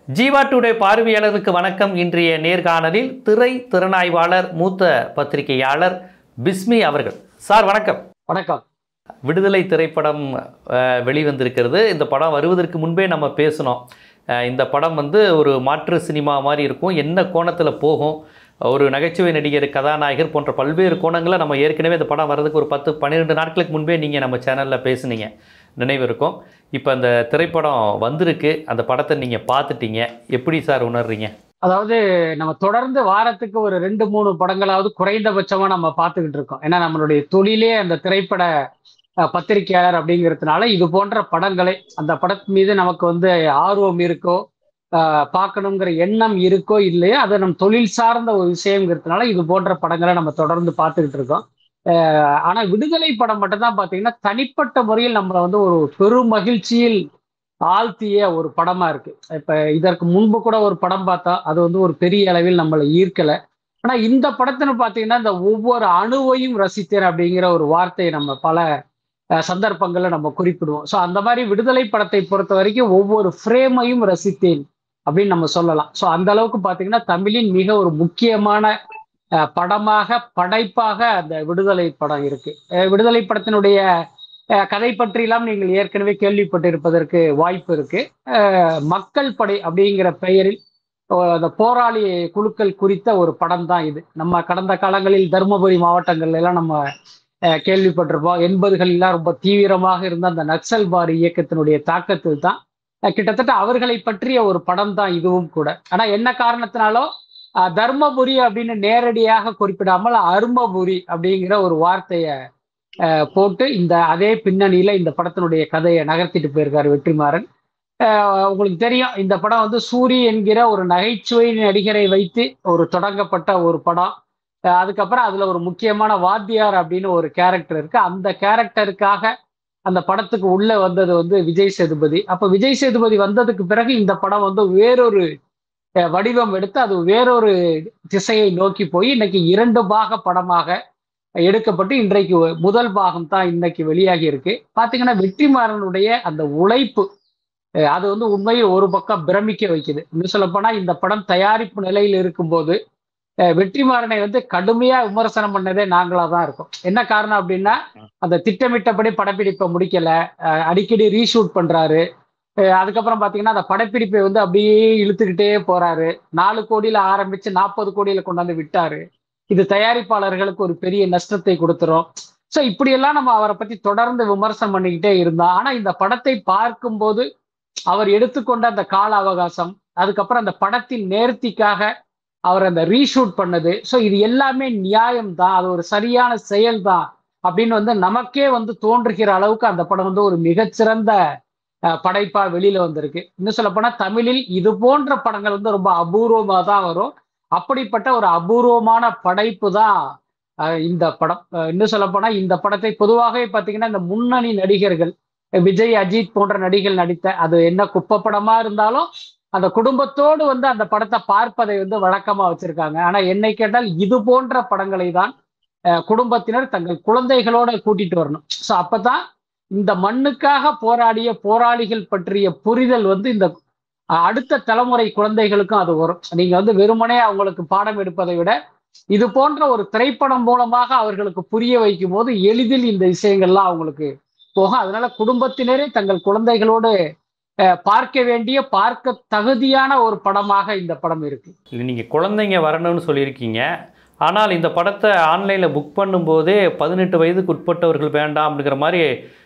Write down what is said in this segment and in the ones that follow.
Jeeva today பார்வையாளருக்கு வணக்கம் இன்றைய நேர்காணலில் திரை திறனாய்வாளர் மூத்த பத்திரிகையாளர் பிஸ்மி அவர்கள் சார் வணக்கம் வணக்கம் விடுதலை திரைப்படம் அஹ், வெளிவந்திருக்கிறது இந்த படம் வருவதற்கு முன்பே நம்ம பேசினோம் அஹ், இந்த படம் வந்து ஒரு மாற்று சினிமா மாதிரி இருக்கும் என்ன கோணத்தில் போகும் ஒரு நகைச்சுவை நடிகர் கதாநாயகர் போன்ற பல்வேறு கோணங்களை நம்ம ஏற்கனவே இந்த படம் வர்றதுக்கு ஒரு பத்து பன்னிரெண்டு நாட்களுக்கு முன்பே நீங்கள் நம்ம சேனலில் பேசுனீங்க நினைவு இருக்கும் இப்போ அந்த திரைப்படம் வந்திருக்கு அந்த படத்தை நீங்கள் பார்த்துட்டீங்க எப்படி சார் உணர்றீங்க அதாவது நம்ம தொடர்ந்து வாரத்துக்கு ஒரு ரெண்டு மூணு படங்களாவது குறைந்தபட்சமா நம்ம பார்த்துக்கிட்டு இருக்கோம் ஏன்னா நம்மளுடைய தொழிலே அந்த திரைப்பட அஹ், பத்திரிகையாளர் அப்படிங்கிறதுனால இது போன்ற படங்களை அந்த படத்து மீது நமக்கு வந்து ஆர்வம் இருக்கோ அஹ், பார்க்கணுங்கிற எண்ணம் இருக்கோ இல்லையோ அது நம் தொழில் சார்ந்த ஒரு விஷயங்கிறதுனால இது போன்ற படங்களை நம்ம தொடர்ந்து பார்த்துக்கிட்டு இருக்கோம் அஹ், ஆனா விடுதலை படம் மட்டும்தான் பார்த்தீங்கன்னா தனிப்பட்ட முறையில் நம்மளை வந்து ஒரு பெரும் மகிழ்ச்சியில் ஆழ்த்திய ஒரு படமா இருக்கு இப்ப இதற்கு முன்பு கூட ஒரு படம் பார்த்தா அது வந்து ஒரு பெரிய அளவில் நம்மளை ஈர்க்கல ஆனா இந்த படத்துல பாத்தீங்கன்னா இந்த ஒவ்வொரு அணுவையும் ரசித்தேன் அப்படிங்கிற ஒரு வார்த்தையை நம்ம பல அஹ், சந்தர்ப்பங்கள்ல நம்ம குறிப்பிடுவோம் ஸோ அந்த மாதிரி விடுதலை படத்தை பொறுத்த வரைக்கும் ஒவ்வொரு ஃப்ரேமையும் ரசித்தேன் அப்படின்னு நம்ம சொல்லலாம் ஸோ அந்த அளவுக்கு பாத்தீங்கன்னா தமிழின் மிக ஒரு முக்கியமான அஹ், படமாக படைப்பாக அந்த விடுதலை படம் இருக்கு அஹ், விடுதலை படத்தினுடைய அஹ், கதை பற்றியெல்லாம் நீங்கள் ஏற்கனவே கேள்விப்பட்டிருப்பதற்கு வாய்ப்பு இருக்கு அஹ், மக்கள் படை அப்படிங்கிற பெயரில் அஹ், அந்த போராளி குழுக்கள் குறித்த ஒரு படம் தான் இது நம்ம கடந்த காலங்களில் தருமபுரி மாவட்டங்கள்ல எல்லாம் நம்ம அஹ், கேள்விப்பட்டிருப்போம் எண்பதுகளெல்லாம் ரொம்ப தீவிரமாக இருந்த அந்த நக்சல்பாரி இயக்கத்தினுடைய தாக்கத்தில் தான் அஹ், கிட்டத்தட்ட அவர்களை பற்றிய ஒரு படம் தான் இதுவும் கூட ஆனா என்ன காரணத்தினாலோ அஹ், தர்மபுரி அப்படின்னு நேரடியாக குறிப்பிடாமல் அருமபுரி அப்படிங்கிற ஒரு வார்த்தையை அஹ், போட்டு இந்த அதே பின்னணியில இந்த படத்தினுடைய கதையை நகர்த்திட்டு போயிருக்காரு வெற்றிமாறன் அஹ், உங்களுக்கு தெரியும் இந்த படம் வந்து சூரி என்கிற ஒரு நகைச்சுவை நடிகரை வைத்து ஒரு தொடங்கப்பட்ட ஒரு படம் அஹ், அதுக்கப்புறம் அதுல ஒரு முக்கியமான வாத்தியார் அப்படின்னு ஒரு கேரக்டர் இருக்கு அந்த கேரக்டருக்காக அந்த படத்துக்கு உள்ள வந்தது வந்து விஜய் சேதுபதி அப்ப விஜய் சேதுபதி வந்ததுக்கு பிறகு இந்த படம் வந்து வேறொரு அஹ், வடிவம் எடுத்து அது வேறொரு திசையை நோக்கி போய் இன்னைக்கு இரண்டு பாக படமாக எடுக்கப்பட்டு இன்றைக்கு முதல் பாகம் தான் இன்னைக்கு வெளியாகி இருக்கு பாத்தீங்கன்னா வெற்றிமாறனுடைய அந்த உழைப்பு அஹ் அது வந்து உண்மையில் ஒரு பக்கம் பிரமிக்க வைக்குது இன்னும் சொல்லப்போனா இந்த படம் தயாரிப்பு நிலையில் இருக்கும்போது அஹ் வெற்றிமாறனை வந்து கடுமையா விமர்சனம் பண்ணதே நாங்களா தான் இருக்கோம் என்ன காரணம் அப்படின்னா அந்த திட்டமிட்டபடி படப்பிடிப்பை முடிக்கல அஹ் அடிக்கடி ரீஷூட் பண்றாரு அஹ் அதுக்கப்புறம் பாத்தீங்கன்னா அந்த படப்பிடிப்பை வந்து அப்படியே இழுத்துக்கிட்டே போறாரு நாலு கோடியில ஆரம்பிச்சு நாற்பது கோடியில கொண்டாந்து விட்டாரு இது தயாரிப்பாளர்களுக்கு ஒரு பெரிய நஷ்டத்தை கொடுத்துரும் ஸோ இப்படியெல்லாம் நம்ம அவரை பத்தி தொடர்ந்து விமர்சனம் பண்ணிக்கிட்டே இருந்தோம் ஆனா இந்த படத்தை பார்க்கும்போது அவர் எடுத்துக்கொண்ட அந்த கால அவகாசம் அதுக்கப்புறம் அந்த படத்தின் நேர்த்திக்காக அவர் அந்த ரீஷூட் பண்ணது ஸோ இது எல்லாமே நியாயம் தான் அது ஒரு சரியான செயல் தான் அப்படின்னு வந்து நமக்கே வந்து தோன்றுகிற அளவுக்கு அந்த படம் வந்து ஒரு மிகச்சிறந்த அஹ், படைப்பா வெளியில வந்திருக்கு இன்னும் சொல்ல போனா தமிழில் இது போன்ற படங்கள் வந்து ரொம்ப அபூர்வமா தான் வரும் அப்படிப்பட்ட ஒரு அபூர்வமான படைப்பு தான் அஹ், இந்த படம் அஹ், இன்னும் சொல்ல போனா இந்த படத்தை பொதுவாகவே பார்த்தீங்கன்னா இந்த முன்னணி நடிகர்கள் விஜய் அஜித் போன்ற நடிகர்கள் நடித்த அது என்ன குப்பை படமா இருந்தாலும் அந்த குடும்பத்தோடு வந்து அந்த படத்தை பார்ப்பதை வந்து வழக்கமா வச்சிருக்காங்க ஆனா என்னை கேட்டால் இது போன்ற படங்களை தான் அஹ், குடும்பத்தினர் தங்கள் குழந்தைகளோட கூட்டிட்டு வரணும் ஸோ அப்பதான் இந்த மண்ணுக்காக போராடிய போராளிகள் பற்றிய புரிதல் வந்து இந்த அஹ், அடுத்த தலைமுறை குழந்தைகளுக்கும் அது வரும் நீங்க வந்து வெறுமனே அவங்களுக்கு பாடம் எடுப்பதை விட இது போன்ற ஒரு திரைப்படம் மூலமாக அவர்களுக்கு புரிய வைக்கும் போது எளிதில் இந்த விஷயங்கள்லாம் அவங்களுக்கு போகும் அதனால குடும்பத்தினரே தங்கள் குழந்தைகளோடு அஹ், பார்க்க வேண்டிய பார்க்க தகுதியான ஒரு படமாக இந்த படம் இருக்கு இல்லை நீங்கள் குழந்தைங்க வரணும்னு சொல்லியிருக்கீங்க ஆனால் இந்த படத்தை ஆன்லைனில் புக் பண்ணும்போதே பதினெட்டு வயதுக்கு உட்பட்டவர்கள் வேண்டாம் அப்படிங்கிற மாதிரி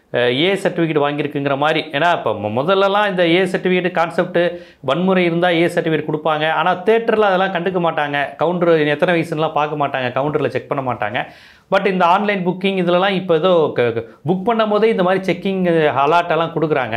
ஏ சர்டிஃபிகேட் வாங்கியிருக்குங்கிற மாதிரி ஏன்னா இப்போ மு- முதல்லலாம் இந்த ஏ சர்டிஃபிகேட் கான்செப்ட் வன்முறை இருந்தால் ஏ சர்டிஃபிகேட் கொடுப்பாங்க ஆனால் தேட்டரில் அதெல்லாம் கண்டுக்க மாட்டாங்க கவுண்டர் எத்தனை வயசுலாம் பார்க்க மாட்டாங்க கவுண்டரில் செக் பண்ண மாட்டாங்க பட் இந்த ஆன்லைன் புக்கிங் இதிலலாம் இப்போ ஏதோ புக் பண்ணும் போதே இந்த மாதிரி செக்கிங் அலாட்டெல்லாம் கொடுக்குறாங்க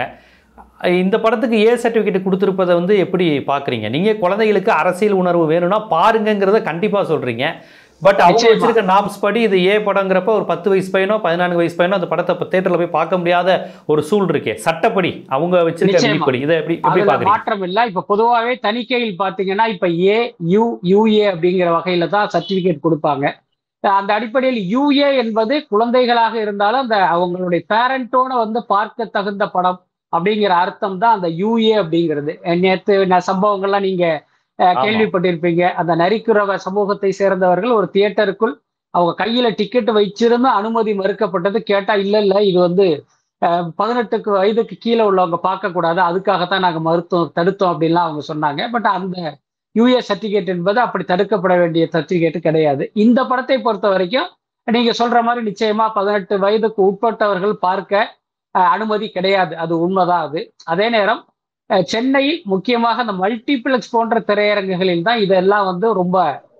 இந்த படத்துக்கு ஏ சர்டிஃபிகேட் கொடுத்துருப்பதை வந்து எப்படி பார்க்குறீங்க நீங்கள் குழந்தைகளுக்கு அரசியல் உணர்வு வேணும்னா பாருங்கங்கிறத கண்டிப்பாக சொல்கிறீங்க பட் அவங்க நிச்சயமா. வச்சிருக்க நாப்ஸ் படி இது ஏ படங்கிறப்ப ஒரு பத்து வயசு பையனோ பதினான்கு வயசு பையனோ அந்த படத்தை இப்போ தேட்டரில் போய் பார்க்க முடியாத ஒரு சூழ் இருக்கே சட்டப்படி அவங்க வச்சிருக்க நிச்சயமா. விதிப்படி இதை எப்படி எப்படி அதுல பார்க்குறீங்க மாற்றம் இல்ல இப்ப பொதுவாகவே தணிக்கையில் பாத்தீங்கன்னா இப்ப ஏ யூ யூஏ அப்படிங்கிற வகையில தான் சர்டிபிகேட் கொடுப்பாங்க அந்த அடிப்படையில் யூஏ என்பது குழந்தைகளாக இருந்தாலும் அந்த அவங்களுடைய பேரண்டோட வந்து பார்க்க தகுந்த படம் அப்படிங்கிற அர்த்தம் தான் அந்த யூஏ அப்படிங்கிறது நேற்று நான் சம்பவங்கள்லாம் நீங்க அஹ், ஆமா. கேள்விப்பட்டிருப்பீங்க அந்த நரிக்குறவ சமூகத்தை சேர்ந்தவர்கள் ஒரு தியேட்டருக்குள் அவங்க கையில டிக்கெட் வச்சிருந்த அனுமதி மறுக்கப்பட்டது கேட்டா இல்ல இல்ல இது வந்து அஹ், பதினெட்டுக்கு வயதுக்கு கீழே உள்ளவங்க பார்க்க கூடாது அதுக்காகத்தான் நாங்க மறுத்தோம் தடுத்தோம் அப்படின்லாம் அவங்க சொன்னாங்க பட் அந்த யூஏ சர்டிபிகேட் என்பது அப்படி தடுக்கப்பட வேண்டிய சர்டிபிகேட் கிடையாது இந்த படத்தை பொறுத்த வரைக்கும் நீங்க சொல்ற மாதிரி நிச்சயமா பதினெட்டு வயதுக்கு உட்பட்டவர்கள் பார்க்க அஹ், அனுமதி கிடையாது அது உண்மைதான் அது அதே நேரம் அஹ், சென்னையில் முக்கியமாக அந்த மல்டிபிளெக்ஸ் போன்ற திரையரங்குகளில் தான் இதெல்லாம் வந்து ரொம்ப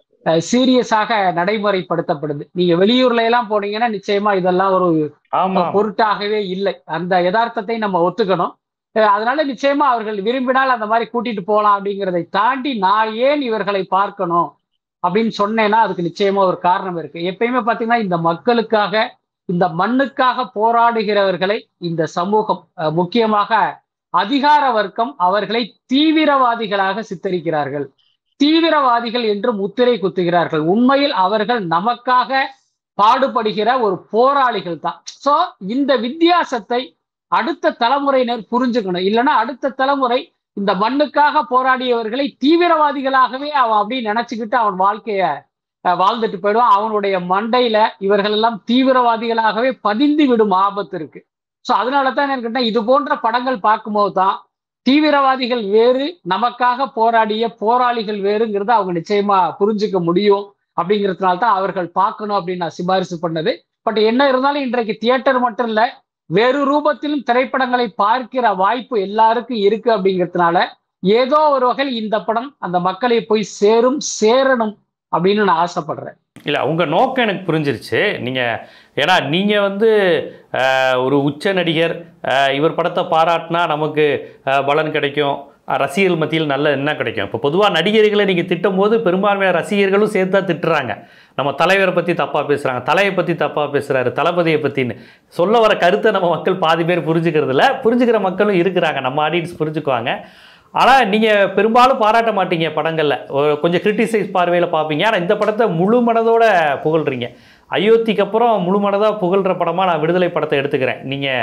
சீரியஸாக நடைமுறைப்படுத்தப்படுது நீங்க வெளியூர்ல எல்லாம் போனீங்கன்னா நிச்சயமா இதெல்லாம் ஒரு ஆமா பொருட்டாகவே இல்லை அந்த யதார்த்தத்தை நம்ம ஒத்துக்கணும் அஹ் அதனால நிச்சயமா அவர்கள் விரும்பினால் அந்த மாதிரி கூட்டிட்டு போகலாம் அப்படிங்கிறதை தாண்டி நான் ஏன் இவர்களை பார்க்கணும் அப்படின்னு சொன்னேன்னா அதுக்கு நிச்சயமா ஒரு காரணம் இருக்கு எப்பயுமே பாத்தீங்கன்னா இந்த மக்களுக்காக இந்த மண்ணுக்காக போராடுகிறவர்களை இந்த சமூகம் அஹ் முக்கியமாக அதிகார வர்க்கம் அவர்களை தீவிரவாதிகளாக சித்தரிக்கிறார்கள் தீவிரவாதிகள் என்று முத்திரை குத்துகிறார்கள் உண்மையில் அவர்கள் நமக்காக பாடுபடுகிற ஒரு போராளிகள் தான் சோ இந்த வித்தியாசத்தை அடுத்த தலைமுறையினர் புரிஞ்சுக்கணும் இல்லைன்னா அடுத்த தலைமுறை இந்த மண்ணுக்காக போராடியவர்களை தீவிரவாதிகளாகவே அவன் அப்படி நினைச்சுக்கிட்டு அவன் வாழ்க்கைய அஹ், வாழ்ந்துட்டு போயிடுவான் அவனுடைய மண்டையில இவர்கள் எல்லாம் தீவிரவாதிகளாகவே பதிந்து விடும் ஆபத்து இருக்கு சோ அதனால தான் எனக்கு கேட்டா, இது போன்ற படங்கள் பார்க்கும்போது தான் தீவிரவாதிகள் வேறு நமக்காக போராடிய போராளிகள் வேறுங்கிறத அவங்க நிச்சயமா புரிஞ்சுக்க முடியும் அப்படிங்கிறதுனால தான் அவர்கள் பார்க்கணும் அப்படின்னு நான் சிபாரிசு பண்ணது பட் என்ன இருந்தாலும் இன்றைக்கு தியேட்டர் மட்டும் இல்ல வேறு ரூபத்திலும் திரைப்படங்களை பார்க்கிற வாய்ப்பு எல்லாருக்கும் இருக்கு அப்படிங்கிறதுனால ஏதோ ஒரு வகையில் இந்த படம் அந்த மக்களை போய் சேரும் சேரணும் அப்படின்னு நான் ஆசைப்படுறேன் இல்லை உங்கள் நோக்கம் எனக்கு புரிஞ்சிருச்சு நீங்கள் ஏன்னா நீங்கள் வந்து அஹ், ஒரு உச்ச நடிகர் அஹ், இவர் படத்தை பாராட்டினா நமக்கு அஹ், பலன் கிடைக்கும் அஹ், ரசிகர்கள் மத்தியில் நல்ல என்ன கிடைக்கும் இப்போ பொதுவாக நடிகர்களை நீங்கள் திட்டும் போது பெரும்பான்மையான ரசிகர்களும் சேர்த்து தான் திட்டுறாங்க நம்ம தலைவரை பற்றி தப்பாக பேசுகிறாங்க தலையை பற்றி தப்பாக பேசுகிறாரு தளபதியை பற்றின்னு சொல்ல வர கருத்தை நம்ம மக்கள் பாதி பேர் புரிஞ்சுக்கிறது இல்ல புரிஞ்சுக்கிற மக்களும் இருக்கிறாங்க நம்ம ஆடியன்ஸ் புரிஞ்சுக்குவாங்க ஆனால் நீங்கள் பெரும்பாலும் பாராட்ட மாட்டீங்க படங்களில் ஒரு கொஞ்சம் கிரிட்டிசைஸ் பார்வையில் பார்ப்பீங்க ஆனால் இந்த படத்தை முழு மனதோட புகழ்றீங்க அயோத்திக்கு அப்புறம் முழு மனதாக புகழ்கிற படமாக நான் விடுதலை படத்தை எடுத்துக்கிறேன்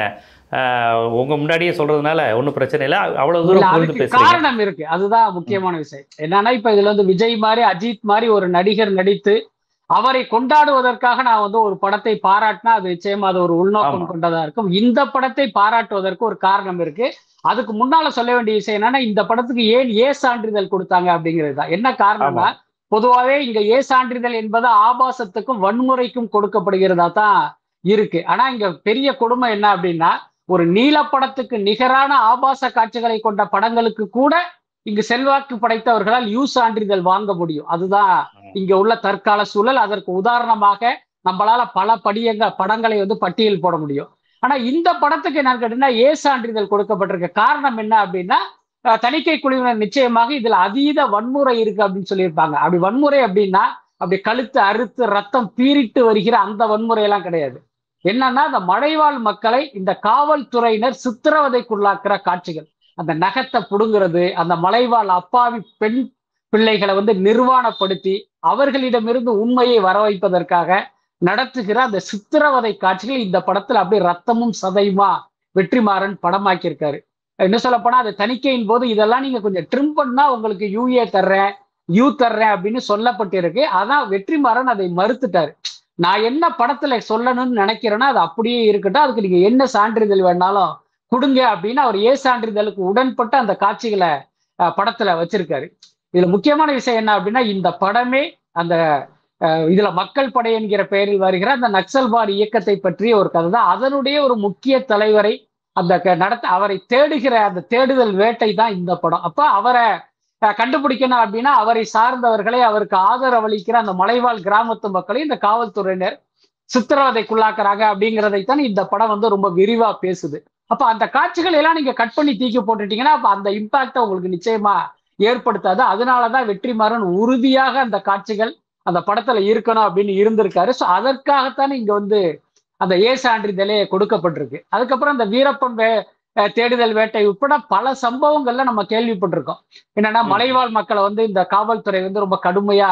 நீங்கள் உங்கள் முன்னாடியே சொல்கிறதுனால ஒன்றும் பிரச்சனை இல்லை அவ்வளோ இல்ல, தூரம் புகழ்ந்து அதுக்கு பேசுகிறீங்க காரணம் இருக்கு அதுதான் முக்கியமான விஷயம் என்னன்னா இப்ப இதுல வந்து விஜய் மாதிரி அஜித் மாதிரி ஒரு நடிகர் நடித்து அவரை கொண்டாடுவதற்காக நான் வந்து ஒரு படத்தை பாராட்டினா அது நிச்சயமா அது ஒரு உள்நோக்கம் ஆமா. கொண்டதா இருக்கும் இந்த படத்தை பாராட்டுவதற்கு ஒரு காரணம் இருக்கு அதுக்கு முன்னால சொல்ல வேண்டிய விஷயம் என்னன்னா இந்த படத்துக்கு ஏன் ஏ சான்றிதழ் கொடுத்தாங்க அப்படிங்கிறது தான் என்ன காரணம்னா பொதுவாகவே இங்க ஏ சான்றிதழ் என்பது ஆபாசத்துக்கும் வன்முறைக்கும் கொடுக்கப்படுகிறதா தான் இருக்கு ஆனா இங்க பெரிய கொடுமை என்ன அப்படின்னா ஒரு நீலப்படத்துக்கு நிகரான ஆபாச காட்சிகளை கொண்ட படங்களுக்கு கூட இங்கு செல்வாக்கு படைத்தவர்களால் யூ சான்றிதழ் வாங்க முடியும் அதுதான் இங்க உள்ள தற்கால சூழல் அதற்கு உதாரணமாக நம்மளால பல படியங்க படங்களை வந்து பட்டியல் போட முடியும் ஆனா இந்த படத்துக்கு என்ன கேட்டீங்கன்னா ஏ சான்றிதழ் கொடுக்கப்பட்டிருக்க காரணம் என்ன அப்படின்னா அஹ், தணிக்கை குழுவினர் நிச்சயமாக இதுல அதீத வன்முறை இருக்கு அப்படின்னு சொல்லியிருப்பாங்க அப்படி வன்முறை அப்படின்னா அப்படி கழுத்து அறுத்து ரத்தம் பீறிட்டு வருகிற அந்த வன்முறை எல்லாம் கிடையாது என்னன்னா அந்த மலைவாழ் மக்களை இந்த காவல்துறையினர் சித்திரவதைக்குள்ளாக்குற காட்சிகள் அந்த நகத்தை புடுங்கிறது அந்த மலைவாழ் அப்பாவி பெண் பிள்ளைகளை வந்து நிர்வாணப்படுத்தி அவர்களிடமிருந்து உண்மையை வர வைப்பதற்காக நடத்துகிற அந்த சித்திரவதை காட்சிகள் இந்த படத்துல அப்படியே ரத்தமும் சதையுமா வெற்றிமாறன் படமாக்கியிருக்காரு இன்னும் சொல்ல போனா அது தணிக்கையின் போது இதெல்லாம் நீங்க கொஞ்சம் ட்ரிம் பண்ணா உங்களுக்கு யூஏ தர்றேன் யூ தர்றேன் அப்படின்னு சொல்லப்பட்டிருக்கு அதான் வெற்றிமாறன் அதை மறுத்துட்டாரு நான் என்ன படத்துல சொல்லணும்னு நினைக்கிறேன்னா அது அப்படியே இருக்கட்டும் அதுக்கு நீங்க என்ன சான்றிதழ் வேணாலும் கொடுங்க அப்படின்னு அவர் ஏ சான்றிதழுக்கு உடன்பட்டு அந்த காட்சிகளை அஹ், படத்துல வச்சிருக்காரு இதுல முக்கியமான விஷயம் என்ன அப்படின்னா இந்த படமே அந்த அஹ், இதுல மக்கள் படை என்கிற பெயரில் வருகிற அந்த நக்சல்வாடி இயக்கத்தை பற்றிய ஒரு கதை தான் அதனுடைய ஒரு முக்கிய தலைவரை அந்த க- நடத்த அவரை தேடுகிற அந்த தேடுதல் வேட்டை தான் இந்த படம் அப்ப அவரை அஹ், கண்டுபிடிக்கணும் அப்படின்னா அவரை சார்ந்தவர்களை அவருக்கு ஆதரவளிக்கிற அந்த மலைவாழ் கிராமத்து மக்களை இந்த காவல்துறையினர் சித்திரவதைக்குள்ளாக்குறாங்க அப்படிங்கிறதைத்தான் இந்த படம் வந்து ரொம்ப விரிவா பேசுது அப்ப அந்த காட்சிகள் எல்லாம் நீங்க கட் பண்ணி தூக்கி போட்டுட்டீங்கன்னா அப்ப அந்த இம்பாக்ட உங்களுக்கு நிச்சயமா ஏற்படுத்தாது அதனாலதான் வெற்றிமாறன் உறுதியாக அந்த காட்சிகள் அந்த படத்துல இருக்கணும் அப்படின்னு இருந்திருக்காரு ஸோ அதற்காகத்தானே இங்க வந்து அந்த ஏ சான்றிதழே கொடுக்கப்பட்டிருக்கு அதுக்கப்புறம் அந்த வீரப்பன் வே அஹ் தேடுதல் வேட்டை உட்பட பல சம்பவங்கள்ல நம்ம கேள்விப்பட்டிருக்கோம் என்னன்னா ம். மலைவாழ் மக்களை வந்து இந்த காவல்துறை வந்து ரொம்ப கடுமையா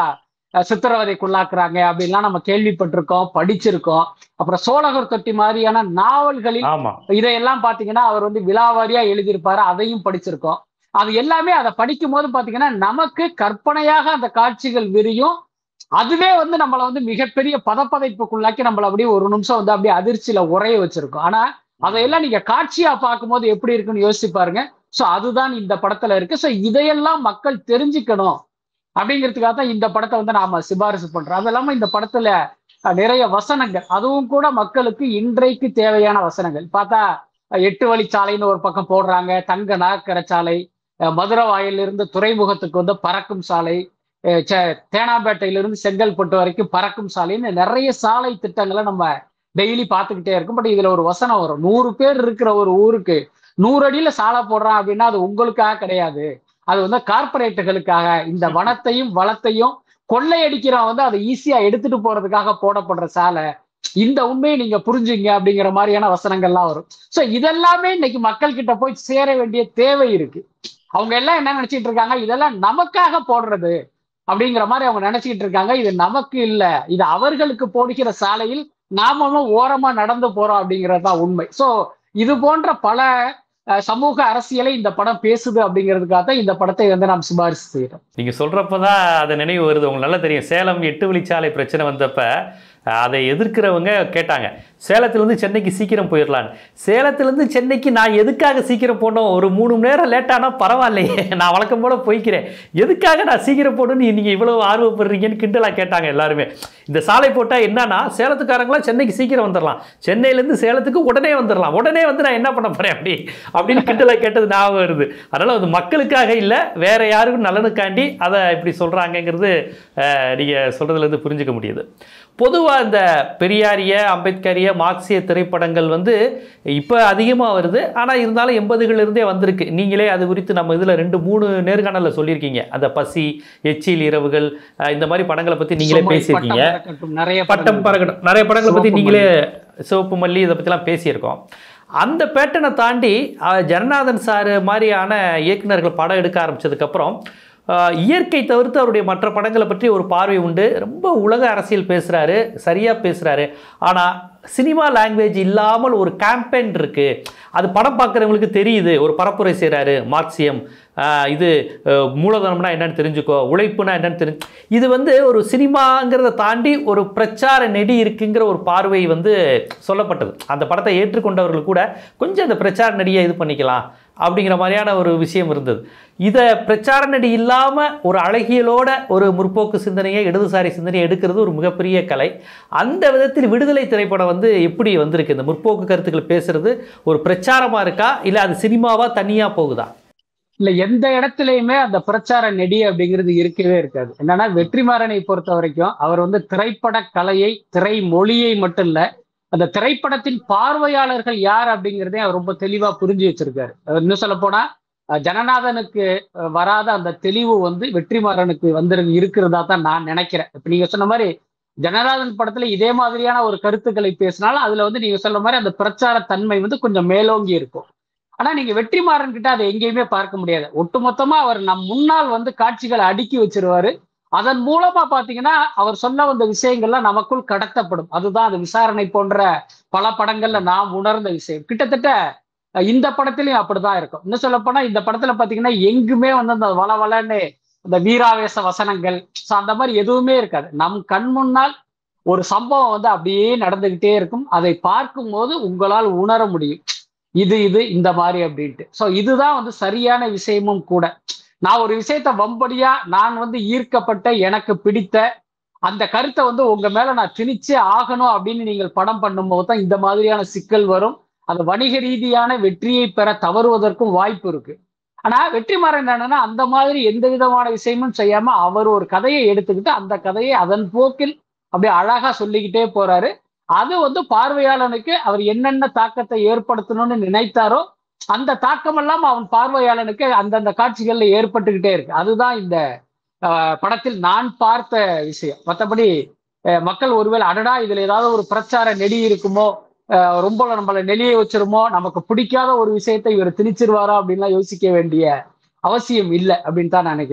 அஹ், சித்திரவதைக்குள்ளாக்குறாங்க அப்படின்லாம் நம்ம கேள்விப்பட்டிருக்கோம் படிச்சிருக்கோம் அப்புறம் சோழகர் தொட்டி மாதிரியான நாவல்களில் ஆமா இதையெல்லாம் பாத்தீங்கன்னா அவர் வந்து விலாவாரியா எழுதியிருப்பாரு அதையும் படிச்சிருக்கோம் அது எல்லாமே அதை படிக்கும் போது பாத்தீங்கன்னா நமக்கு கற்பனையாக அந்த காட்சிகள் விரியும் அதுவே வந்து நம்மளை வந்து மிகப்பெரிய பதப்பதைப்புக்குள்ளாக்கி நம்மள அப்படியே ஒரு நிமிஷம் வந்து அப்படியே அதிர்ச்சியில உரைய வச்சிருக்கோம் ஆனா அதையெல்லாம் நீங்க காட்சியா பார்க்கும்போது எப்படி இருக்குன்னு யோசிச்சு பாருங்க சோ அதுதான் இந்த படத்துல இருக்கு சோ இதையெல்லாம் மக்கள் தெரிஞ்சுக்கணும் அப்படிங்கிறதுக்காக தான் இந்த படத்தை வந்து நாம சிபாரிசு பண்றோம் அது இல்லாம இந்த படத்துல அஹ், நிறைய வசனங்கள் அதுவும் கூட மக்களுக்கு இன்றைக்கு தேவையான வசனங்கள் பார்த்தா அஹ், எட்டு வழிச்சாலைன்னு ஒரு பக்கம் போடுறாங்க தங்க நகக்கரை சாலை அஹ், மதுரை வாயிலிருந்து துறைமுகத்துக்கு வந்து பறக்கும் சாலை அஹ், சே- தேனாம்பேட்டையிலிருந்து செங்கல்பட்டு வரைக்கும் பறக்கும் சாலைன்னு நிறைய சாலை திட்டங்களை நம்ம டெய்லி பார்த்துக்கிட்டே இருக்கும் பட் இதுல ஒரு வசனம் வரும் நூறு பேர் இருக்கிற ஒரு ஊருக்கு நூறு அடியில சாலை போடுறான் அப்படின்னா அது உங்களுக்காக கிடையாது அது வந்து கார்பரேட்டுகளுக்காக இந்த வனத்தையும் வளத்தையும் கொள்ளையடிக்கிறவன் வந்து அதை ஈஸியா எடுத்துட்டு போறதுக்காக போடப்படுற சாலை இந்த உண்மையை நீங்க புரிஞ்சுங்க அப்படிங்கிற மாதிரியான வசனங்கள்லாம் வரும் சோ இதெல்லாமே இன்னைக்கு மக்கள் கிட்ட போய் சேர வேண்டிய தேவை இருக்கு அவங்க எல்லாம் என்ன நினைச்சிட்டு இருக்காங்க இதெல்லாம் நமக்காக போடுறது அப்படிங்கிற மாதிரி அவங்க நினைச்சிட்டு இருக்காங்க இது நமக்கு இல்ல இது அவர்களுக்கு போடுகிற சாலையில் நாமளும் ஓரமா நடந்து போறோம் அப்படிங்கிறது தான் உண்மை சோ இது போன்ற பல அஹ், சமூக அரசியலை இந்த படம் பேசுது அப்படிங்கிறதுக்காக தான் இந்த படத்தை வந்து நாம் சிபாரிசு செய்யறோம் நீங்கள் சொல்கிறப்ப தான் அது நினைவு வருது உங்களுக்கு நல்லா தெரியும் சேலம் எட்டு வழிச்சாலை பிரச்சனை வந்தப்ப அஹ், அதை எதிர்க்கிறவங்க கேட்டாங்க சேலத்துலேருந்து சென்னைக்கு சீக்கிரம் போயிடலான்னு சேலத்துலேருந்து சென்னைக்கு நான் எதுக்காக சீக்கிரம் போனோம் ஒரு மூணு மணி நேரம் லேட்டானா பரவாயில்லையே நான் வழக்கம் போல போய்க்கிறேன் எதுக்காக நான் சீக்கிரம் போகணும்னு நீங்கள் இவ்வளவு ஆர்வப்படுறீங்கன்னு கிண்டலாக கேட்டாங்க எல்லாருமே இந்த சாலை போட்டால் என்னன்னா சேலத்துக்காரங்களாம் சென்னைக்கு சீக்கிரம் வந்துடலாம் சென்னையிலேருந்து சேலத்துக்கு உடனே வந்துடலாம் உடனே வந்து நான் என்ன பண்ண போகிறேன் அப்படி அப்படின்னு கிண்டலாக கேட்டது ஞாபகம் வருது அதனால் அது மக்களுக்காக இல்லை வேற யாருக்கும் நலனுக்காண்டி அதை இப்படி சொல்கிறாங்கங்கிறது நீங்கள் சொல்கிறதுலேருந்து புரிஞ்சுக்க முடியுது பொதுவாக இந்த பெரியாரிய அம்பேத்கரிய மார்க்சிய திரைப்படங்கள் வந்து இப்போ அதிகமாக வருது ஆனால் இருந்தாலும் எண்பதுகளிலிருந்தே வந்திருக்கு நீங்களே அது குறித்து நம்ம இதில் ரெண்டு மூணு நேர்காணலில் சொல்லியிருக்கீங்க அந்த பசி எச்சில் இரவுகள் அஹ் இந்த மாதிரி படங்களை பற்றி நீங்களே சுமை, பேசியிருக்கீங்க பட்டம் பறக்கட்டும், நிறைய பட்டம் படங்கள். பறக்கட்டும் நிறைய படங்களை பற்றி சிவப்பு நீங்களே சிவப்பு மல்லி இதை பற்றிலாம் பேசியிருக்கோம் அந்த பேட்டனை தாண்டி அஹ், ஜனநாதன் சார் மாதிரியான இயக்குனர்கள் படம் எடுக்க ஆரம்பிச்சதுக்கப்புறம் அஹ், இயற்கை தவிர்த்து அவருடைய மற்ற படங்களை பற்றி ஒரு பார்வை உண்டு ரொம்ப உலக அரசியல் பேசுகிறாரு சரியாக பேசுகிறாரு ஆனால் சினிமா லாங்குவேஜ் இல்லாமல் ஒரு கேம்பெயின் இருக்குது அது படம் பார்க்குறவங்களுக்கு தெரியுது ஒரு பரப்புரை செய்கிறாரு மார்க்சியம் ஆஹ் இது அஹ், மூலதனம்னா என்னன்னு தெரிஞ்சுக்கோ உழைப்புனா என்னன்னு தெரிஞ்சு இது வந்து ஒரு சினிமாங்கிறத தாண்டி ஒரு பிரச்சார நெடி இருக்குங்கிற ஒரு பார்வை வந்து சொல்லப்பட்டது அந்த படத்தை ஏற்றுக்கொண்டவர்கள் கூட கொஞ்சம் அந்த பிரச்சார நெடியை இது பண்ணிக்கலாம் அப்படிங்கிற மாதிரியான ஒரு விஷயம் இருந்தது இதை பிரச்சார நெடி இல்லாமல் ஒரு அழகியலோட ஒரு முற்போக்கு சிந்தனையை இடதுசாரி சிந்தனையை எடுக்கிறது ஒரு மிகப்பெரிய கலை அந்த விதத்தில் விடுதலை திரைப்படம் வந்து எப்படி வந்திருக்கு இந்த முற்போக்கு கருத்துக்கள் பேசுறது ஒரு பிரச்சாரமாக இருக்கா இல்லை அது சினிமாவா தனியாக போகுதா இல்ல எந்த இடத்துலயுமே அந்த பிரச்சார நெடி அப்படிங்கிறது இருக்கவே இருக்காது என்னன்னா வெற்றிமாறனை பொறுத்த வரைக்கும் அவர் வந்து திரைப்பட கலையை திரை மொழியை மட்டும் இல்ல அந்த திரைப்படத்தின் பார்வையாளர்கள் யார் அப்படிங்கிறதே அவர் ரொம்ப தெளிவா புரிஞ்சு வச்சிருக்காரு அஹ் இன்னும் சொல்ல போனா அஹ் ஜனநாதனுக்கு அஹ் வராத அந்த தெளிவு வந்து வெற்றிமாறனுக்கு வந்து இருக்கிறதா தான் நான் நினைக்கிறேன் இப்ப நீங்க சொன்ன மாதிரி ஜனநாதன் படத்துல இதே மாதிரியான ஒரு கருத்துக்களை பேசினாலும் அதுல வந்து நீங்க சொன்ன மாதிரி அந்த பிரச்சார தன்மை வந்து கொஞ்சம் மேலோங்கி இருக்கும் ஆனா நீங்க வெற்றிமாறன் கிட்ட அதை எங்கேயுமே பார்க்க முடியாது ஒட்டுமொத்தமா அவர் நம் முன்னால் வந்து காட்சிகளை அடுக்கி வச்சிருவாரு அதன் மூலமா பாத்தீங்கன்னா அவர் சொன்ன வந்த விஷயங்கள்லாம் நமக்குள் கடத்தப்படும் அதுதான் அது விசாரணை போன்ற பல படங்கள்ல நாம் உணர்ந்த விஷயம் கிட்டத்தட்ட அஹ், இந்த படத்திலையும் அப்படிதான் இருக்கும் இன்னும் சொல்ல போனா இந்த படத்துல பாத்தீங்கன்னா எங்குமே வந்து அந்த வள வளன்னு இந்த வீராவேச வசனங்கள் so அந்த மாதிரி எதுவுமே இருக்காது நம் கண் முன்னால் ஒரு சம்பவம் வந்து அப்படியே நடந்துகிட்டே இருக்கும் அதை பார்க்கும்போது உங்களால் உணர முடியும் இது இது இந்த மாதிரி அப்படின்ட்டு ஸோ இதுதான் வந்து சரியான விஷயமும் கூட நான் ஒரு விஷயத்த வம்படியா நான் வந்து ஈர்க்கப்பட்ட எனக்கு பிடித்த அந்த கருத்தை வந்து உங்க மேல நான் திணிச்சே ஆகணும் அப்படின்னு நீங்கள் படம் பண்ணும்போது தான் இந்த மாதிரியான சிக்கல் வரும் அது வணிக ரீதியான வெற்றியை பெற தவறுவதற்கும் வாய்ப்பு இருக்கு ஆனா வெற்றிமாறன் என்னன்னா அந்த மாதிரி எந்த விதமான விஷயமும் செய்யாம அவர் ஒரு கதையை எடுத்துக்கிட்டு அந்த கதையை அதன் போக்கில் அப்படியே அழகா சொல்லிக்கிட்டே போறாரு அது வந்து பார்வையாளனுக்கு அவர் என்னென்ன தாக்கத்தை ஏற்படுத்தணும்னு நினைத்தாரோ அந்த தாக்கம் எல்லாம் அவன் பார்வையாளனுக்கு அந்தந்த காட்சிகள்ல ஏற்பட்டுக்கிட்டே இருக்கு அதுதான் இந்த ஆஹ், படத்தில் நான் பார்த்த விஷயம் மற்றபடி அஹ், மக்கள் ஒருவேளை அடடா இதுல ஏதாவது ஒரு பிரச்சார நெடி இருக்குமோ அஹ், ரொம்ப நம்மள நெளிய வச்சிருமோ நமக்கு பிடிக்காத ஒரு விஷயத்தை இவர் திணிச்சிருவாரா அப்படின்லாம் யோசிக்க வேண்டிய அவசியம் இல்லை அப்படின்னு தான் நான் நினைக்கிறேன்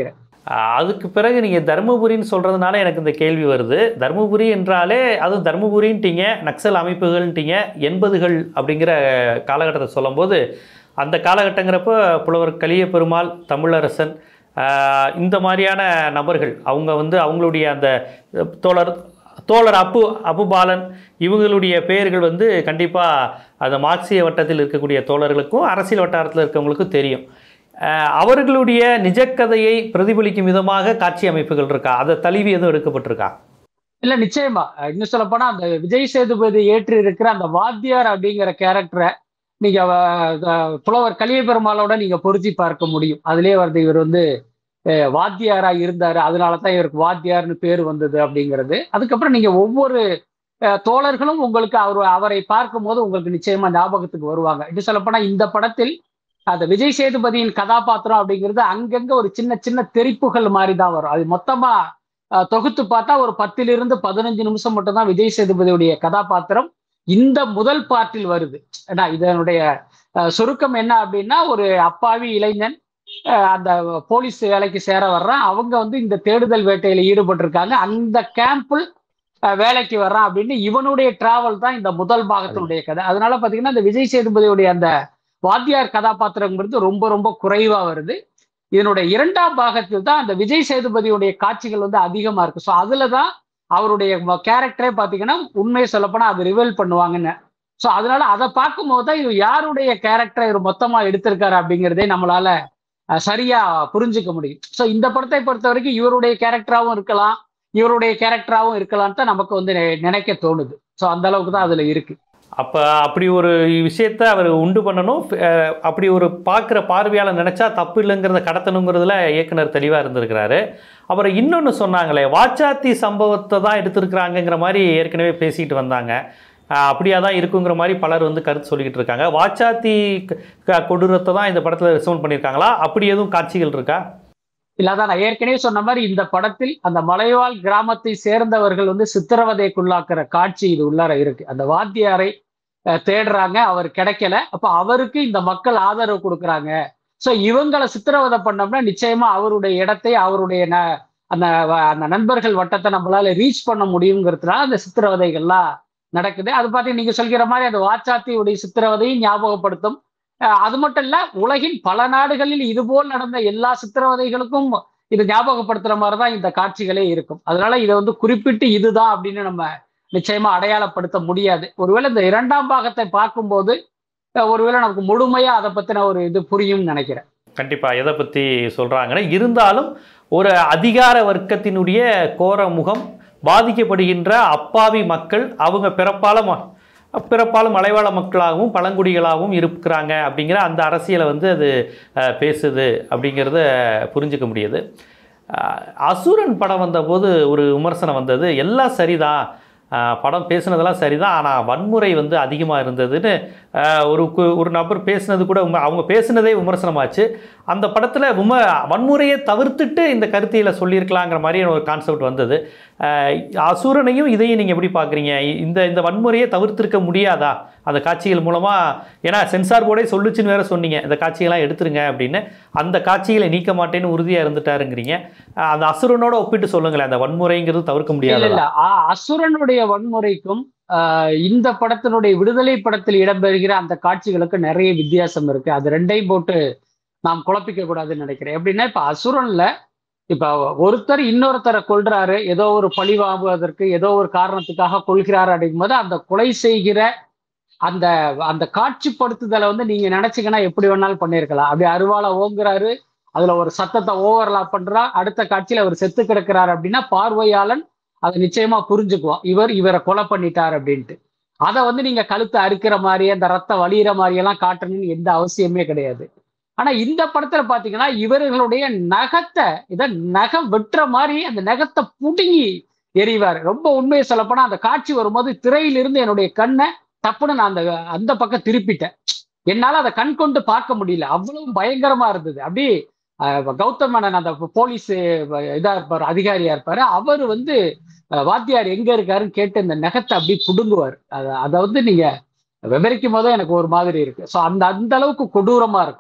ஆஹ் அதுக்கு பிறகு நீங்கள் தருமபுரின்னு சொல்கிறதுனால எனக்கு இந்த கேள்வி வருது தருமபுரி என்றாலே அதுவும் தருமபுரின்ட்டீங்க நக்சல் அமைப்புகள்ன்ட்டீங்க எண்பதுகள் அப்படிங்கிற காலகட்டத்தை சொல்லும்போது அந்த காலகட்டங்கிறப்ப புலவர் கலிய பெருமாள் தமிழரசன் ஆஹ் இந்த மாதிரியான நபர்கள் அவங்க வந்து அவங்களுடைய அந்த தோழர் தோழர் அப்பு அப்புபாலன் இவங்களுடைய பெயர்கள் வந்து கண்டிப்பாக அந்த மார்க்சிய வட்டத்தில் இருக்கக்கூடிய தோழர்களுக்கும் அரசியல் வட்டாரத்தில் இருக்கவங்களுக்கும் தெரியும் அஹ் அவர்களுடைய நிஜக்கதையை பிரதிபலிக்கும் விதமாக காட்சி அமைப்புகள் இருக்கா அதை தழுவி எதுவும் எடுக்கப்பட்டிருக்கா இல்ல நிச்சயமா அஹ் இன்னும் சொல்ல போனா அந்த விஜய் சேதுபதி ஏற்றி இருக்கிற அந்த வாத்தியார் அப்படிங்கிற கேரக்டரை நீங்க அஹ், அஹ், புலவர் கலிய பெருமாளோட நீங்க பொருத்தி பார்க்க முடியும் அதுலயே வந்து இவர் வந்து அஹ், வாத்தியாரா இருந்தாரு அதனாலதான் இவருக்கு வாத்தியார்னு பேர் வந்தது அப்படிங்கிறது அதுக்கப்புறம் நீங்க ஒவ்வொரு அஹ், தோழர்களும் உங்களுக்கு அவர் அவரை பார்க்கும்போது உங்களுக்கு நிச்சயமா ஞாபகத்துக்கு வருவாங்க இன்னும் சொல்ல போனா இந்த படத்தில் அந்த விஜய் சேதுபதியின் கதாபாத்திரம் அப்படிங்கிறது அங்கங்க ஒரு சின்ன சின்ன தெரிப்புகள் மாதிரி தான் வரும் அது மொத்தமா அஹ், தொகுத்து பார்த்தா ஒரு பத்திலிருந்து பதினஞ்சு நிமிஷம் மட்டும்தான் விஜய் சேதுபதியுடைய கதாபாத்திரம் இந்த முதல் பார்ட்டில் வருது ஏன்னா இதனுடைய அஹ், சுருக்கம் என்ன அப்படின்னா ஒரு அப்பாவி இளைஞன் அஹ், அந்த போலீஸ் வேலைக்கு சேர வர்றான் அவங்க வந்து இந்த தேடுதல் வேட்டையில ஈடுபட்டிருக்காங்க அந்த கேம்பில் வேலைக்கு வர்றான் அப்படின்னு இவனுடைய டிராவல் தான் இந்த முதல் பாகத்தினுடைய கதை அதனால பாத்தீங்கன்னா இந்த விஜய் சேதுபதியுடைய அந்த வாத்தியார் கதாபாத்திரங்கிறது ரொம்ப ரொம்ப குறைவா வருது இதனுடைய இரண்டாம் பாகத்தில் தான் அந்த விஜய் சேதுபதியுடைய காட்சிகள் வந்து அதிகமா இருக்கு ஸோ அதுல தான் அவருடைய கேரக்டரே பாத்தீங்கன்னா உண்மையை சொல்லப்போனா அது ரிவீல் பண்ணுவாங்கன்னு ஸோ அதனால அதை பார்க்கும்போது தான் இது யாருடைய கேரக்டரை இவர் மொத்தமா எடுத்திருக்காரு அப்படிங்கிறதே நம்மளால அஹ், சரியா புரிஞ்சுக்க முடியும் ஸோ இந்த படத்தை பொறுத்த வரைக்கும் இவருடைய கேரக்டராகவும் இருக்கலாம் இவருடைய கேரக்டராகவும் இருக்கலாம்னு தான் நமக்கு வந்து நெ- நினைக்க தோணுது ஸோ அந்த அளவுக்கு தான் அதுல இருக்கு அப்போ அப்படி ஒரு விஷயத்தை அவர் உண்டு பண்ணணும் அஹ் அப்படி ஒரு பார்க்குற பார்வையாளர் நினச்சா தப்பு இல்லைங்கிறத கடத்தணுங்கிறதுல இயக்குனர் தெளிவாக இருந்திருக்கிறாரு அப்புறம் இன்னொன்று சொன்னாங்களே வாச்சாத்தி சம்பவத்தை தான் எடுத்திருக்கிறாங்கங்கிற மாதிரி ஏற்கனவே பேசிக்கிட்டு வந்தாங்க அஹ் அப்படியா தான் இருக்குங்கிற மாதிரி பலர் வந்து கருத்து சொல்லிக்கிட்டு இருக்காங்க வாச்சாத்தி க- க- கொடூரத்தை தான் இந்த படத்தில் ரிசவுண்ட் பண்ணியிருக்காங்களா அப்படி எதுவும் காட்சிகள் இருக்கா இல்லாதான் நான் ஏற்கனவே சொன்ன மாதிரி இந்த படத்தில் அந்த மலைவாழ் கிராமத்தை சேர்ந்தவர்கள் வந்து சித்திரவதைக்குள்ளாக்குற காட்சி இது உள்ளார இருக்கு அந்த வாத்தியாரை அஹ், தேடுறாங்க அவர் கிடைக்கல அப்ப அவருக்கு இந்த மக்கள் ஆதரவு கொடுக்குறாங்க சோ இவங்களை சித்திரவதை பண்ணோம்னா நிச்சயமா அவருடைய இடத்தை அவருடைய ந- அந்த வ- அந்த நண்பர்கள் வட்டத்தை நம்மளால ரீச் பண்ண முடியுங்கிறதுனால அந்த சித்திரவதைகள்லாம் நடக்குது அது பார்த்து நீங்க சொல்கிற மாதிரி அந்த வாச்சாத்தியுடைய சித்திரவதையும் ஞாபகப்படுத்தும் அஹ் அது மட்டும் இல்ல உலகின் பல நாடுகளில் இதுபோல் நடந்த எல்லா சித்திரவதைகளுக்கும் இது ஞாபகப்படுத்துற மாதிரி தான் இந்த காட்சிகளே இருக்கும் அதனால இதை வந்து குறிப்பிட்டு இதுதான் அப்படின்னு நம்ம நிச்சயமா அடையாளப்படுத்த முடியாது ஒருவேளை இந்த இரண்டாம் பாகத்தை பார்க்கும்போது அஹ் ஒருவேளை நமக்கு முழுமையா அதை பத்தின ஒரு இது புரியும்னு நினைக்கிறேன் கண்டிப்பாக எதை பற்றி சொல்கிறாங்கன்னு இருந்தாலும் ஒரு அதிகார வர்க்கத்தினுடைய கோர முகம் பாதிக்கப்படுகின்ற அப்பாவி மக்கள் அவங்க பிறப்பால ம- பிறப்பாலும் மலைவாழ மக்களாகவும் பழங்குடிகளாகவும் இருக்கிறாங்க அப்படிங்கிற அந்த அரசியலை வந்து அது அஹ், பேசுது அப்படிங்கிறத புரிஞ்சுக்க முடியுது அஹ், அசுரன் படம் வந்தபோது ஒரு விமர்சனம் வந்தது எல்லாம் சரிதான் அஹ், படம் பேசுனதெல்லாம் சரிதான் ஆனால் வன்முறை வந்து அதிகமாக இருந்ததுன்னு அஹ், ஒரு கு- ஒரு நபர் பேசுனது கூட உண்மை. அவங்க பேசுனதே விமர்சனமாச்சு அந்த படத்தில் விம வன்முறையை தவிர்த்துட்டு இந்த கருத்தியில் சொல்லியிருக்கலாங்கிற மாதிரியான ஒரு கான்செப்ட் வந்தது அஹ், அசுரனையும் இதையும் நீங்கள் எப்படி பார்க்குறீங்க இந்த இந்த வன்முறையை தவிர்த்திருக்க முடியாதா அந்த காட்சிகள் மூலமாக ஏன்னா சென்சார் போர்டே சொல்லுச்சுன்னு வேற சொன்னீங்க இந்த காட்சிகள்லாம் எடுத்துருங்க அப்படின்னு அந்த காட்சிகளை நீக்க மாட்டேன்னு உறுதியாக இருந்துட்டாருங்கிறீங்க அஹ், அந்த அசுரனோட ஒப்பிட்டு சொல்லுங்களேன் அந்த வன்முறைங்கிறது தவிர்க்க இல்ல முடியாது இல்ல ஆ- அசுரனுடைய வன்முறைக்கும் ஆஹ் இந்த படத்தினுடைய விடுதலை படத்தில் இடம்பெறுகிற அந்த காட்சிகளுக்கு நிறைய வித்தியாசம் இருக்கு அது ரெண்டையும் போட்டு நாம் குழப்பிக்க கூடாதுன்னு நினைக்கிறேன் எப்படின்னா இப்ப அசுரன்ல இப்ப ஒருத்தர் இன்னொருத்தரை கொல்றாரு ஏதோ ஒரு பழி வாங்குவதற்கு ஏதோ ஒரு காரணத்துக்காக கொள்கிறாரு அப்படிங்கும்போது அந்த கொலை செய்கிற அந்த அந்த காட்சிப்படுத்துதலை வந்து நீங்க நினைச்சீங்கன்னா எப்படி வேணாலும் பண்ணியிருக்கலாம் அப்படி அருவாளை ஓங்குறாரு அதுல ஒரு சத்தத்தை ஓவர்லாப் பண்றா அடுத்த காட்சியில அவர் செத்து கிடக்கிறார் அப்படின்னா பார்வையாளன் அதை நிச்சயமா புரிஞ்சுக்குவோம் இவர் இவரை கொலை பண்ணிட்டார் அப்படின்ட்டு அதை வந்து நீங்க கழுத்தை அறுக்கிற மாதிரி அந்த ரத்தம் வலியிற மாதிரி எல்லாம் காட்டணும்னு எந்த அவசியமே கிடையாது ஆனா இந்த படத்துல பாத்தீங்கன்னா இவர்களுடைய நகத்தை இத நகம் வெட்டுற மாதிரி அந்த நகத்தை புடுங்கி எறிவார் ரொம்ப உண்மையை சொல்லப்போனா அந்த காட்சி வரும்போது திரையிலிருந்து என்னுடைய கண்ணை டப்புன்னு நான் அந்த அந்த பக்கம் திருப்பிட்டேன் என்னால அதை கண் கொண்டு பார்க்க முடியல அவ்வளவு பயங்கரமா இருந்தது அப்படி அஹ், கௌதம் மேனன் அந்த போலீஸ் இதா இருப்பாரு அதிகாரியா இருப்பாரு அவர் வந்து அஹ், வாத்தியார் எங்க இருக்காருன்னு கேட்டு இந்த நகத்தை அப்படி புடுங்குவார் அதை அதை வந்து நீங்க விவரிக்கும் போதே எனக்கு ஒரு மாதிரி இருக்கு ஸோ அந்த அந்த அளவுக்கு கொடூரமா இருக்கும்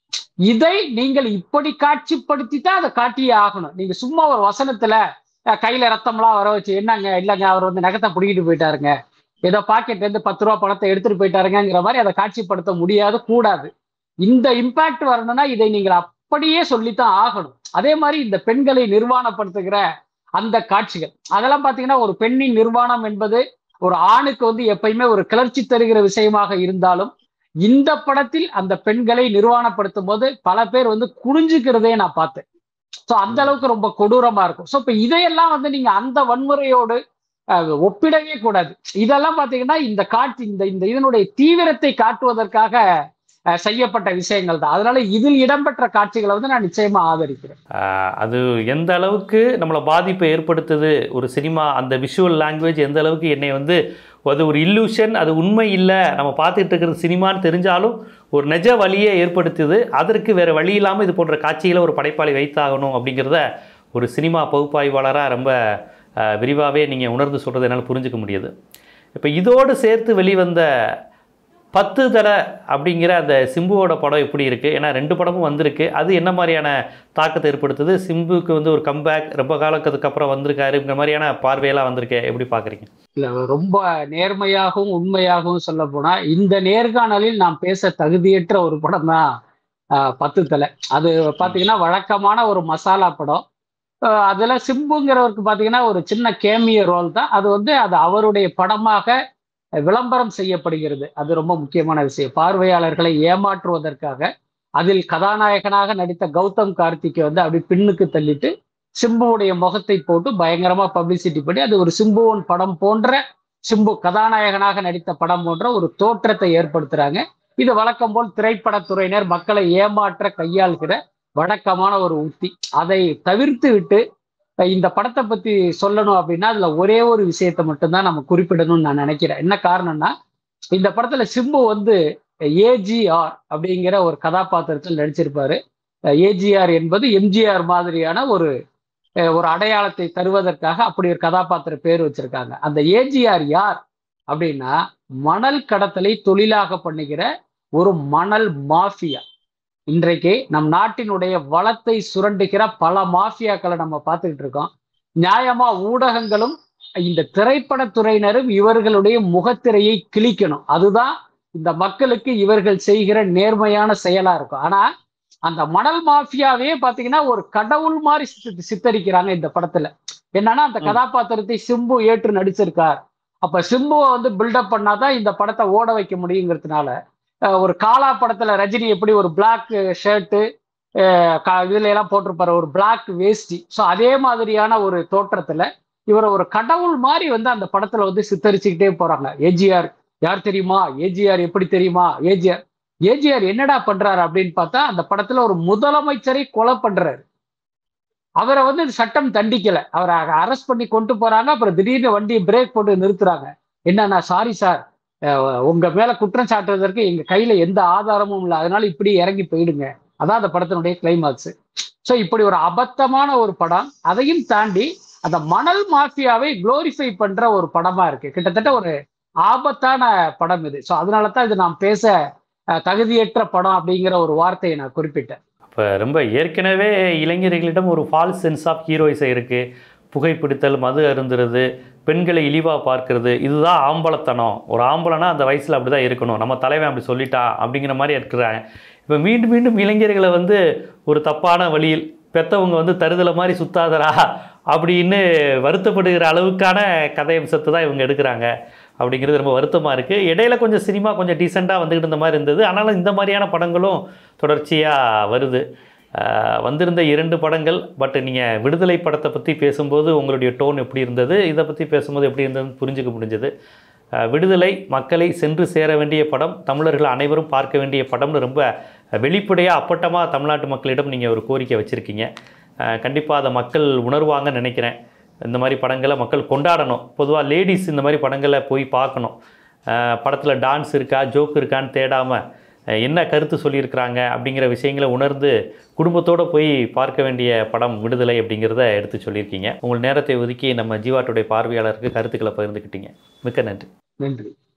இதை நீங்கள் இப்படி காட்சிப்படுத்தி தான் அதை காட்டியே ஆகணும் நீங்க சும்மா ஒரு வசனத்துல அஹ், கையில ரத்தம்லாம் வர வச்சு என்னங்க இல்லைங்க அவர் வந்து நகத்தை பிடிக்கிட்டு போயிட்டாருங்க ஏதோ பாக்கெட்ல இருந்து பத்து ரூபா பணத்தை எடுத்துட்டு போயிட்டாருங்கிற மாதிரி அதை காட்சிப்படுத்த முடியாது கூடாது இந்த இம்பாக்ட் வரணும்னா இதை நீங்கள் அப்படியே சொல்லித்தான் ஆகணும் அதே மாதிரி இந்த பெண்களை நிர்வாணப்படுத்துகிற அந்த காட்சிகள் அதெல்லாம் பாத்தீங்கன்னா ஒரு பெண்ணின் நிர்வாணம் என்பது ஒரு ஆணுக்கு வந்து எப்பயுமே ஒரு கிளர்ச்சி தருகிற விஷயமாக இருந்தாலும் இந்த படத்தில் அந்த பெண்களை நிர்வாணப்படுத்தும் போது பல பேர் வந்து குனிஞ்சுக்கிறதே நான் பார்த்தேன் ஸோ அந்த அளவுக்கு ரொம்ப கொடூரமா இருக்கும் ஸோ இப்போ இதையெல்லாம் வந்து நீங்க அந்த வன்முறையோடு அஹ், ஒப்பிடவே கூடாது இதெல்லாம் பாத்தீங்கன்னா இந்த காட்சி இந்த இந்த இதனுடைய தீவிரத்தை காட்டுவதற்காக அஹ், செய்யப்பட்ட விஷயங்கள் தான் அதனால இதில் இடம்பெற்ற காட்சிகளை வந்து நான் நிச்சயமா ஆதரிக்கிறேன் ஆஹ் அது எந்த அளவுக்கு நம்மளை பாதிப்பை ஏற்படுத்துது ஒரு சினிமா அந்த விஷுவல் லாங்குவேஜ் எந்த அளவுக்கு என்னை வந்து அது ஒரு இல்லூஷன் அது உண்மை இல்லை நம்ம பார்த்துட்டு இருக்கிறது சினிமான்னு தெரிஞ்சாலும் ஒரு நிஜ வழியை ஏற்படுத்துது அதற்கு வேறு வழி இல்லாமல் இது போன்ற காட்சிகளை ஒரு படைப்பாளி வைத்தாகணும் அப்படிங்கிறத ஒரு சினிமா பகுப்பாய்வாளராக ரொம்ப விரிவாகவே நீங்கள் உணர்ந்து சொல்கிறது என்னால் புரிஞ்சுக்க முடியுது இப்போ இதோடு சேர்த்து வெளிவந்த பத்து தலை அப்படிங்கிற அந்த சிம்புவோட படம் எப்படி இருக்குது ஏன்னா ரெண்டு படமும் வந்திருக்கு அது என்ன மாதிரியான தாக்கத்தை ஏற்படுத்துது சிம்புக்கு வந்து ஒரு கம்பேக் ரொம்ப காலத்துக்கு அப்புறம் வந்திருக்காருங்கிற மாதிரியான பார்வையெல்லாம் வந்திருக்கு எப்படி பார்க்குறீங்க இல்ல ரொம்ப நேர்மையாகவும் உண்மையாகவும் சொல்ல போனா இந்த நேர்காணலில் நாம் பேச தகுதியற்ற ஒரு படம் தான் ஆஹ், பத்து தலை அது பாத்தீங்கன்னா வழக்கமான ஒரு மசாலா படம் ஆஹ், அதுல சிம்புங்கிறவருக்கு பாத்தீங்கன்னா ஒரு சின்ன கேமிய ரோல் தான் அது வந்து அது அவருடைய படமாக விளம்பரம் செய்யப்படுகிறது அது ரொம்ப முக்கியமான விஷயம் பார்வையாளர்களை ஏமாற்றுவதற்காக அதில் கதாநாயகனாக நடித்த கௌதம் கார்த்திக்கை வந்து அப்படி பின்னுக்கு தள்ளிட்டு சிம்புவுடைய முகத்தை போட்டு பயங்கரமா பப்ளிசிட்டி பண்ணி அது ஒரு சிம்புவன் படம் போன்ற சிம்பு கதாநாயகனாக நடித்த படம் போன்ற ஒரு தோற்றத்தை ஏற்படுத்துறாங்க இது வழக்கம் போல் திரைப்படத்துறையினர் மக்களை ஏமாற்ற கையாள்கிற வழக்கமான ஒரு உத்தி அதை தவிர்த்து விட்டு அஹ் இந்த படத்தை பத்தி சொல்லணும் அப்படின்னா அதுல ஒரே ஒரு விஷயத்தை மட்டும்தான் நம்ம குறிப்பிடணும்னு நான் நினைக்கிறேன் என்ன காரணம்னா இந்த படத்துல சிம்பு வந்து ஏஜிஆர் அப்படிங்கிற ஒரு கதாபாத்திரத்தில் நடிச்சிருப்பாரு ஏஜிஆர் என்பது எம்ஜிஆர் மாதிரியான ஒரு அஹ் ஒரு அடையாளத்தை தருவதற்காக அப்படி ஒரு கதாபாத்திர பேர் வச்சிருக்காங்க அந்த ஏஜிஆர் யார் அப்படின்னா மணல் கடத்தலை தொழிலாக பண்ணுகிற ஒரு மணல் மாஃபியா இன்றைக்கு நம் நாட்டினுடைய வளத்தை சுரண்டுகிற பல மாஃபியாக்களை நம்ம பார்த்துக்கிட்டு இருக்கோம் நியாயமா ஊடகங்களும் இந்த திரைப்படத்துறையினரும் இவர்களுடைய முகத்திரையை கிழிக்கணும் அதுதான் இந்த மக்களுக்கு இவர்கள் செய்கிற நேர்மையான செயலா இருக்கும் ஆனா அந்த மணல் மாஃபியாவே பாத்தீங்கன்னா ஒரு கடவுள் மாதிரி சித்த- சித்தரிக்கிறாங்க இந்த படத்துல என்னன்னா அந்த ம். கதாபாத்திரத்தை சிம்பு ஏற்று நடிச்சிருக்கார் அப்ப சிம்புவை வந்து பில்டப் பண்ணாதான் இந்த படத்தை ஓட வைக்க முடியுங்கிறதுனால அஹ், ஒரு காலா படத்துல ரஜினி எப்படி ஒரு பிளாக் ஷர்ட்டு இதுல எல்லாம் போட்டிருப்பாரு ஒரு பிளாக் வேஷ்டி ஸோ அதே மாதிரியான ஒரு தோற்றத்துல இவரை ஒரு கடவுள் மாதிரி வந்து அந்த படத்துல வந்து சித்தரிச்சுக்கிட்டே போறாங்க ஏஜிஆர் யார் தெரியுமா ஏஜிஆர் எப்படி தெரியுமா ஏஜிஆர் ஏஜிஆர் என்னடா பண்றாரு அப்படின்னு பார்த்தா அந்த படத்துல ஒரு முதலமைச்சரை கொலை பண்றாரு அவரை வந்து இந்த சட்டம் தண்டிக்கல அவரை அரெஸ்ட் பண்ணி கொண்டு போறாங்க அப்புறம் திடீர்னு வண்டியை பிரேக் போட்டு நிறுத்துறாங்க என்னன்னா சாரி சார் உங்க மேல குற்றம் சாட்டுவதற்கு எங்க கையில எந்த ஆதாரமும் இல்லை அதனால இப்படி இறங்கி போயிடுங்க அதான் அந்த படத்தினுடைய கிளைமாக்ஸ் ஸோ இப்படி ஒரு அபத்தமான ஒரு படம் அதையும் தாண்டி அந்த மணல் மாஃபியாவை குளோரிஃபை பண்ற ஒரு படமா இருக்கு கிட்டத்தட்ட ஒரு ஆபத்தான படம் இது ஸோ அதனால தான் இது நாம் பேச அஹ், தகுதியற்ற படம் அப்படிங்கிற ஒரு வார்த்தையை நான் குறிப்பிட்டேன் இப்போ ரொம்ப ஏற்கனவே இளைஞர்களிடம் ஒரு ஃபால்ஸ் சென்ஸ் ஆஃப் ஹீரோயிசம் இருக்குது புகைப்பிடித்தல் மது அருந்துறது பெண்களை இழிவாக பார்க்கறது இதுதான் ஆம்பளத்தனம் ஒரு ஆம்பளைனா அந்த வயசில் அப்படி தான் இருக்கணும் நம்ம தலைவன் அப்படி சொல்லிட்டான் அப்படிங்கிற மாதிரி இருக்கிறாங்க இப்போ மீண்டும் மீண்டும் இளைஞர்களை வந்து ஒரு தப்பான வழியில் பெத்தவங்க வந்து தருதலை மாதிரி சுத்தாதரா அப்படின்னு வருத்தப்படுகிற அளவுக்கான கதையம்சத்தை தான் இவங்க எடுக்கிறாங்க அப்படிங்கிறது ரொம்ப வருத்தமாக இருக்குது இடையில கொஞ்சம் சினிமா கொஞ்சம் டீசெண்டாக வந்துக்கிட்டு இருந்த மாதிரி இருந்தது ஆனாலும் இந்த மாதிரியான படங்களும் தொடர்ச்சியாக வருது ஆஹ் வந்திருந்த இரண்டு படங்கள் பட் நீங்கள் விடுதலை படத்தை பற்றி பேசும்போது உங்களுடைய டோன் எப்படி இருந்தது இதை பற்றி பேசும்போது எப்படி இருந்ததுன்னு புரிஞ்சுக்க முடிஞ்சது ஆஹ் விடுதலை மக்களை சென்று சேர வேண்டிய படம் தமிழர்கள் அனைவரும் பார்க்க வேண்டிய படம்னு ரொம்ப வெளிப்படையாக அப்பட்டமாக தமிழ்நாட்டு மக்களிடம் நீங்கள் ஒரு கோரிக்கை வச்சுருக்கீங்க கண்டிப்பாக அதை மக்கள் உணர்வாங்கன்னு நினைக்கிறேன் இந்த மாதிரி படங்களை மக்கள் கொண்டாடணும் பொதுவாக லேடிஸ் இந்த மாதிரி படங்களை போய் பார்க்கணும் படத்தில் டான்ஸ் இருக்கா ஜோக் இருக்கான்னு தேடாமல் என்ன கருத்து சொல்லியிருக்கிறாங்க அப்படிங்கிற விஷயங்களை உணர்ந்து குடும்பத்தோடு போய் பார்க்க வேண்டிய படம் விடுதலை அப்படிங்கிறத எடுத்து சொல்லியிருக்கீங்க உங்கள் நேரத்தை ஒதுக்கி நம்ம ஜீவாட்டுடைய பார்வையாளருக்கு கருத்துக்களை பகிர்ந்துக்கிட்டீங்க மிக்க நன்றி நன்றி